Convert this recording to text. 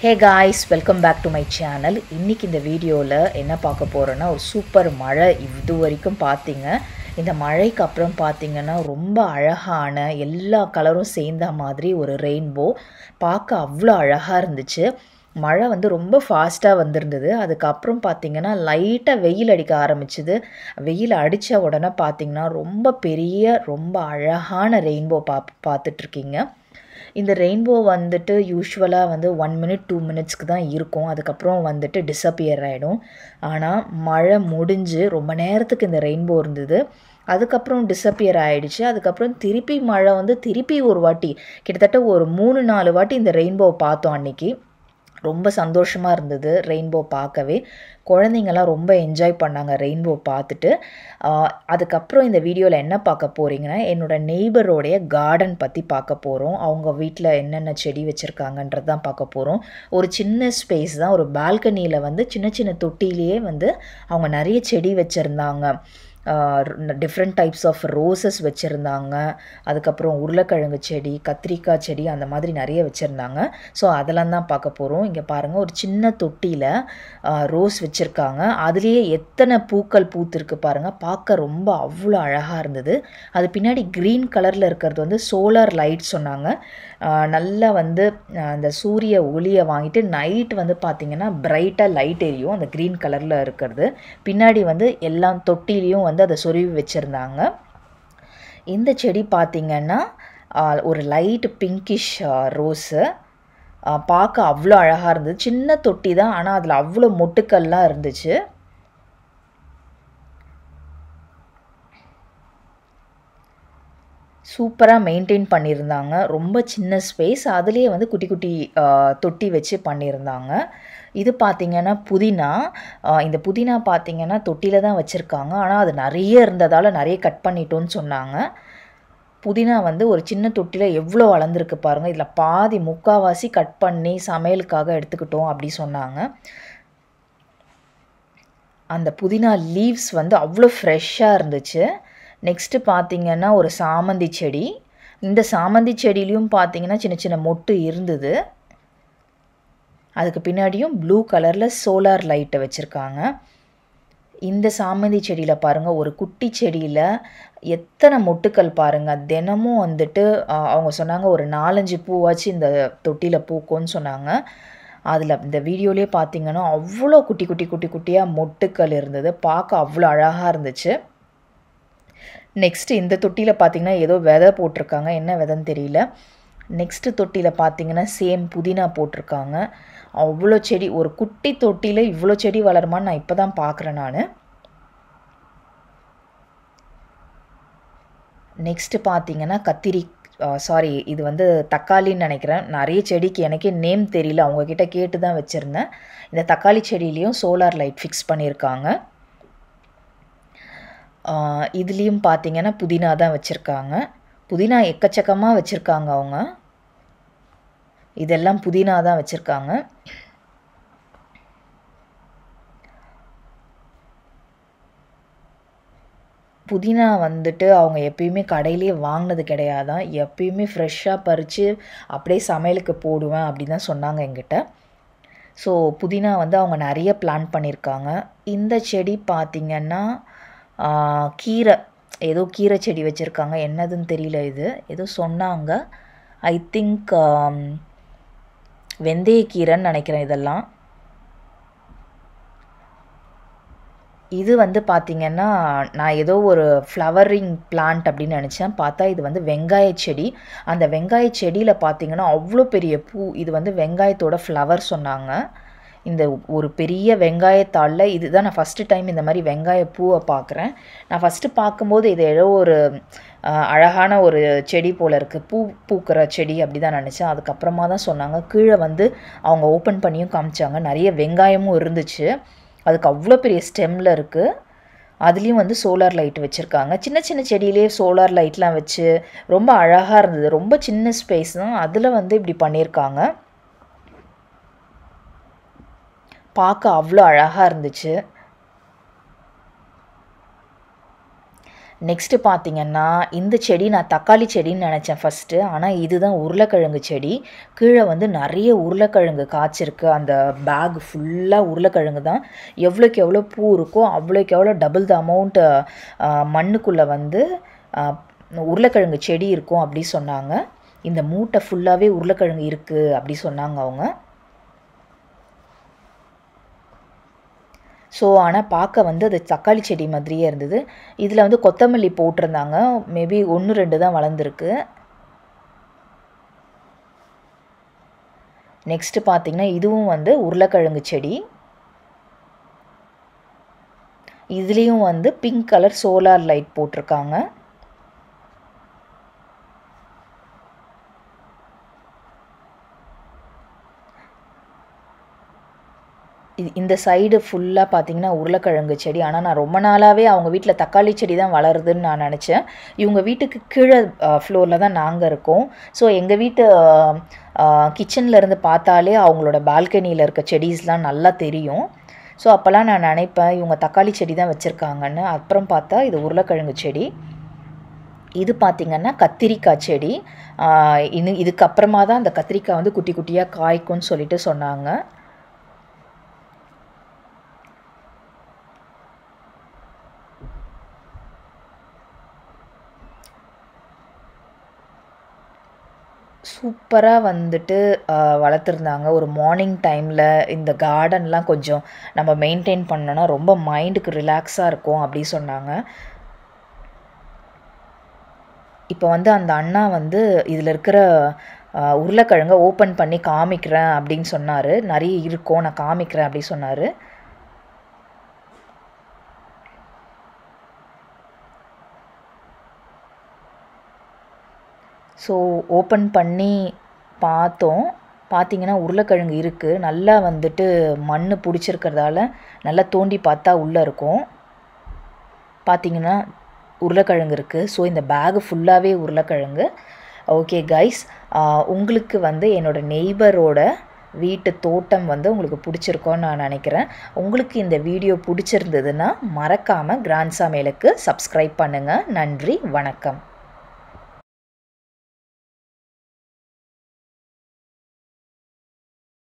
hey guys welcome back to my channel இன்றைக்கி இந்த வீடியோவில் என்ன பார்க்க போகிறோன்னா ஒரு சூப்பர் மழை இது வரைக்கும் பார்த்தீங்க இந்த மழைக்கு அப்புறம் பார்த்தீங்கன்னா ரொம்ப அழகான எல்லா கலரும் சேர்ந்த மாதிரி ஒரு ரெயின்போ பார்க்க அவ்வளோ அழகாக இருந்துச்சு மழை வந்து ரொம்ப ஃபாஸ்ட்டாக வந்திருந்தது அதுக்கப்புறம் பார்த்தீங்கன்னா லைட்டாக வெயில் அடிக்க ஆரம்பிச்சுது வெயில் அடித்த உடனே பார்த்தீங்கன்னா ரொம்ப பெரிய ரொம்ப அழகான ரெயின்போ பா பார்த்துட்ருக்கீங்க இந்த ரெயின்போ வந்துட்டு யூஸ்வலாக வந்து ஒன் மினிட் டூ மினிட்ஸ்க்கு தான் இருக்கும் அதுக்கப்புறம் வந்துட்டு டிஸப்பியர் ஆகிடும் ஆனால் மழை முடிஞ்சு ரொம்ப நேரத்துக்கு இந்த ரெயின்போ இருந்தது அதுக்கப்புறம் டிஸப்பியர் ஆகிடுச்சு அதுக்கப்புறம் திருப்பி மழை வந்து திருப்பி ஒரு வாட்டி கிட்டத்தட்ட ஒரு மூணு நாலு வாட்டி இந்த ரெயின்போ பார்த்தோம் அன்றைக்கி ரொம்ப சந்தோஷமாக இருந்தது ரெயின்போ பார்க்கவே குழந்தைங்கள்லாம் ரொம்ப என்ஜாய் பண்ணாங்க ரெயின்போ பார்த்துட்டு அதுக்கப்புறம் இந்த வீடியோவில் என்ன பார்க்க போகிறீங்கன்னா என்னோடய நெய்பரோடைய கார்டன் பற்றி பார்க்க போகிறோம் அவங்க வீட்டில் என்னென்ன செடி வச்சுருக்காங்கன்றது தான் பார்க்க போகிறோம் ஒரு சின்ன ஸ்பேஸ் தான் ஒரு பால்கனியில் வந்து சின்ன சின்ன தொட்டிலேயே வந்து அவங்க நிறைய செடி வச்சுருந்தாங்க டிஃப்ரெண்ட் டைப்ஸ் ஆஃப் ரோசஸ் வச்சுருந்தாங்க அதுக்கப்புறம் உருளைக்கிழங்கு செடி கத்திரிக்காய் செடி அந்த மாதிரி நிறைய வச்சுருந்தாங்க ஸோ அதெல்லாம் தான் பார்க்க போகிறோம் இங்கே பாருங்கள் ஒரு சின்ன தொட்டியில் ரோஸ் வச்சுருக்காங்க அதுலேயே எத்தனை பூக்கள் பூத்துருக்கு பாருங்கள் பார்க்க ரொம்ப அவ்வளோ அழகாக இருந்தது அது பின்னாடி க்ரீன் கலரில் இருக்கிறது வந்து சோலார் லைட் சொன்னாங்க நல்லா வந்து அந்த சூரிய ஒளியை வாங்கிட்டு நைட் வந்து பார்த்திங்கன்னா பிரைட்டாக லைட் எரியும் அந்த க்ரீன் கலரில் இருக்கிறது பின்னாடி வந்து எல்லாம் தொட்டிலையும் வந்து அதை சொருவி வச்சுருந்தாங்க இந்த செடி பார்த்திங்கன்னா ஒரு லைட் பிங்கிஷ் ரோஸு பார்க்க அவ்வளோ அழகாக இருந்தது சின்ன தொட்டி தான் ஆனால் அதில் அவ்வளோ மொட்டுக்கள்லாம் இருந்துச்சு சூப்பராக மெயின்டைன் பண்ணியிருந்தாங்க ரொம்ப சின்ன ஸ்பேஸ் அதுலேயே வந்து குட்டி குட்டி தொட்டி வச்சு பண்ணியிருந்தாங்க இது பார்த்திங்கன்னா புதினா இந்த புதினா பார்த்திங்கன்னா தொட்டியில் தான் வச்சுருக்காங்க ஆனால் அது நிறைய இருந்ததால் நிறைய கட் பண்ணிட்டோன்னு சொன்னாங்க புதினா வந்து ஒரு சின்ன தொட்டியில் எவ்வளோ வளர்ந்துருக்கு பாருங்கள் இதில் பாதி முக்கால்வாசி கட் பண்ணி சமையலுக்காக எடுத்துக்கிட்டோம் அப்படி சொன்னாங்க அந்த புதினா லீவ்ஸ் வந்து அவ்வளோ ஃப்ரெஷ்ஷாக இருந்துச்சு நெக்ஸ்ட்டு பார்த்திங்கன்னா ஒரு சாமந்தி செடி இந்த சாமந்தி செடியிலையும் பார்த்திங்கன்னா சின்ன சின்ன மொட்டு இருந்தது அதுக்கு பின்னாடியும் ப்ளூ கலரில் சோலார் லைட்டை வச்சுருக்காங்க இந்த சாமந்தி செடியில் பாருங்கள் ஒரு குட்டி செடியில் எத்தனை மொட்டுக்கள் பாருங்கள் தினமும் வந்துட்டு அவங்க சொன்னாங்க ஒரு நாலஞ்சு பூவாச்சு இந்த தொட்டியில் பூக்கும்னு சொன்னாங்க அதில் இந்த வீடியோலேயே பார்த்தீங்கன்னா அவ்வளோ குட்டி குட்டி குட்டி குட்டியாக மொட்டுக்கள் இருந்தது பார்க்க அவ்வளோ அழகாக இருந்துச்சு நெக்ஸ்ட்டு இந்த தொட்டியில் பார்த்தீங்கன்னா ஏதோ விதை போட்டிருக்காங்க என்ன விதைன்னு தெரியல நெக்ஸ்ட்டு தொட்டியில் பார்த்தீங்கன்னா சேம் புதினா போட்டிருக்காங்க அவ்வளோ செடி ஒரு குட்டி தொட்டியில் இவ்வளோ செடி வளருமான்னு நான் இப்போ தான் பார்க்குறேன் நான் நெக்ஸ்ட்டு பார்த்தீங்கன்னா கத்திரி சாரி இது வந்து தக்காளின்னு நினைக்கிறேன் நிறைய செடிக்கு எனக்கே நேம் தெரியல அவங்கக்கிட்ட கேட்டு தான் வச்சுருந்தேன் இந்த தக்காளி செடியிலையும் சோலார் லைட் ஃபிக்ஸ் பண்ணியிருக்காங்க இதுலேயும் பார்த்தீங்கன்னா புதினா தான் வச்சுருக்காங்க புதினா எக்கச்சக்கமாக வச்சுருக்காங்க அவங்க இதெல்லாம் புதினா தான் வச்சுருக்காங்க புதினா வந்துட்டு அவங்க எப்பயுமே கடையிலேயே வாங்கினது கிடையாதான் எப்பயுமே ஃப்ரெஷ்ஷாக பறித்து அப்படியே சமையலுக்கு போடுவேன் அப்படின்னு தான் சொன்னாங்க எங்கிட்ட ஸோ புதினா வந்து அவங்க நிறைய பிளான் பண்ணியிருக்காங்க இந்த செடி பார்த்திங்கன்னா கீரை ஏதோ கீரை செடி வச்சுருக்காங்க என்னதுன்னு தெரியல இது ஏதோ சொன்னாங்க ஐ திங்க் வெந்தயக்கீரைன்னு நினைக்கிறேன் இதெல்லாம் இது வந்து பார்த்திங்கன்னா நான் ஏதோ ஒரு ஃப்ளவரிங் பிளான்ட் அப்படின்னு நினச்சேன் பார்த்தா இது வந்து வெங்காய செடி அந்த வெங்காய செடியில் பார்த்திங்கன்னா அவ்வளோ பெரிய பூ இது வந்து வெங்காயத்தோட ஃப்ளவர் சொன்னாங்க இந்த ஒரு பெரிய வெங்காயத்தாளில் இதுதான் நான் ஃபஸ்ட்டு டைம் இந்த மாதிரி வெங்காய பூவை பார்க்குறேன் நான் ஃபஸ்ட்டு பார்க்கும்போது இது ஏதோ ஒரு அழகான ஒரு செடி போல் இருக்குது பூ பூக்கிற செடி அப்படி தான் நினச்சேன் அதுக்கப்புறமா தான் சொன்னாங்க கீழே வந்து அவங்க ஓப்பன் பண்ணியும் காமிச்சாங்க நிறைய வெங்காயமும் இருந்துச்சு அதுக்கு அவ்வளோ பெரிய ஸ்டெம்மில் இருக்குது அதுலேயும் வந்து சோலார் லைட் வச்சுருக்காங்க சின்ன சின்ன செடியிலே சோலார் லைட்லாம் வச்சு ரொம்ப அழகாக இருந்தது ரொம்ப சின்ன ஸ்பேஸ் தான் அதில் வந்து இப்படி பண்ணியிருக்காங்க பார்க்க அவ்வளோ அழகாக இருந்துச்சு நெக்ஸ்ட்டு பார்த்தீங்கன்னா இந்த செடி நான் தக்காளி செடின்னு நினச்சேன் ஃபஸ்ட்டு ஆனால் இதுதான் உருளைக்கிழங்கு செடி கீழே வந்து நிறைய உருளைக்கிழங்கு காய்ச்சிருக்கு அந்த பேக் ஃபுல்லாக உருளைக்கிழங்கு தான் எவ்வளோக்கு எவ்வளோ பூ இருக்கோ அவ்வளோக்கு எவ்வளோ டபுள் த அமௌண்ட் மண்ணுக்குள்ளே வந்து ஆ, உருளைக்கிழங்கு செடி இருக்கும் அப்படி சொன்னாங்க இந்த மூட்டை ஃபுல்லாகவே உருளைக்கிழங்கு இருக்குது அப்படி சொன்னாங்க அவங்க ஸோ ஆனால் பார்க்க வந்து அது தக்காளி செடி மாதிரியே இருந்தது இதில் வந்து கொத்தமல்லி போட்டிருந்தாங்க மேபி ஒன்று ரெண்டு தான் வளர்ந்துருக்கு நெக்ஸ்ட்டு பார்த்தீங்கன்னா இதுவும் வந்து உருளைக்கிழங்கு செடி இதுலேயும் வந்து பிங்க் கலர் சோலார் லைட் போட்டிருக்காங்க இது- இந்த சைடு ஃபுல்லாக பார்த்தீங்கன்னா உருளைக்கிழங்கு செடி ஆனால் நான் ரொம்ப நாளாகவே அவங்க வீட்டில் தக்காளி செடி தான் வளருதுன்னு நான் நினச்சேன் இவங்க வீட்டுக்கு கீழே ஃப்ளோரில் தான் நாங்கள் இருக்கோம் ஸோ எங்கள் வீட்டு கிச்சனில் இருந்து பார்த்தாலே அவங்களோட பால்கனியில் இருக்க செடிஸ்லாம் நல்லா தெரியும் ஸோ அப்போல்லாம் நான் நினைப்பேன் இவங்க தக்காளி செடி தான் வச்சுருக்காங்கன்னு அப்புறம் பார்த்தா இது உருளைக்கிழங்கு செடி இது பார்த்திங்கன்னா கத்திரிக்காய் செடி ஆஹ் இது இதுக்கப்புறமா தான் அந்த கத்திரிக்காய் வந்து குட்டி குட்டியாக காய்க்கும்னு சொல்லிட்டு சொன்னாங்க சூப்பராக வந்துட்டு ஆஹ், வளர்த்துருந்தாங்க ஒரு மார்னிங் டைமில் இந்த கார்டன்லாம் கொஞ்சம் நம்ம மெயின்டைன் பண்ணோன்னா ரொம்ப மைண்டுக்கு ரிலாக்ஸாக இருக்கும் அப்படி சொன்னாங்க இப்போ வந்து அந்த அண்ணா வந்து இதில் இருக்கிற ஆஹ், உருளைக்கிழங்கை ஓப்பன் பண்ணி காமிக்கிறேன் அப்படின்னு சொன்னார் நிறைய இருக்கும் நான் காமிக்கிறேன் அப்படி சொன்னார் ஸோ ஓப்பன் பண்ணி பார்த்தோம் பார்த்தீங்கன்னா உருளைக்கிழங்கு இருக்குது நல்லா வந்துட்டு மண் பிடிச்சிருக்கிறதால நல்லா தோண்டி பார்த்தா உள்ளே இருக்கும் பார்த்தீங்கன்னா உருளைக்கிழங்கு இருக்குது ஸோ இந்த பேகு ஃபுல்லாகவே உருளைக்கிழங்கு ஓகே கைஸ் உங்களுக்கு வந்து என்னோடய நெய்பரோட வீட்டு தோட்டம் வந்து உங்களுக்கு பிடிச்சிருக்கோன்னு நான் நினைக்கிறேன் உங்களுக்கு இந்த வீடியோ பிடிச்சிருந்ததுன்னா மறக்காமல் கிராண்ட் சமையலுக்கு சப்ஸ்கிரைப் பண்ணுங்கள் நன்றி வணக்கம்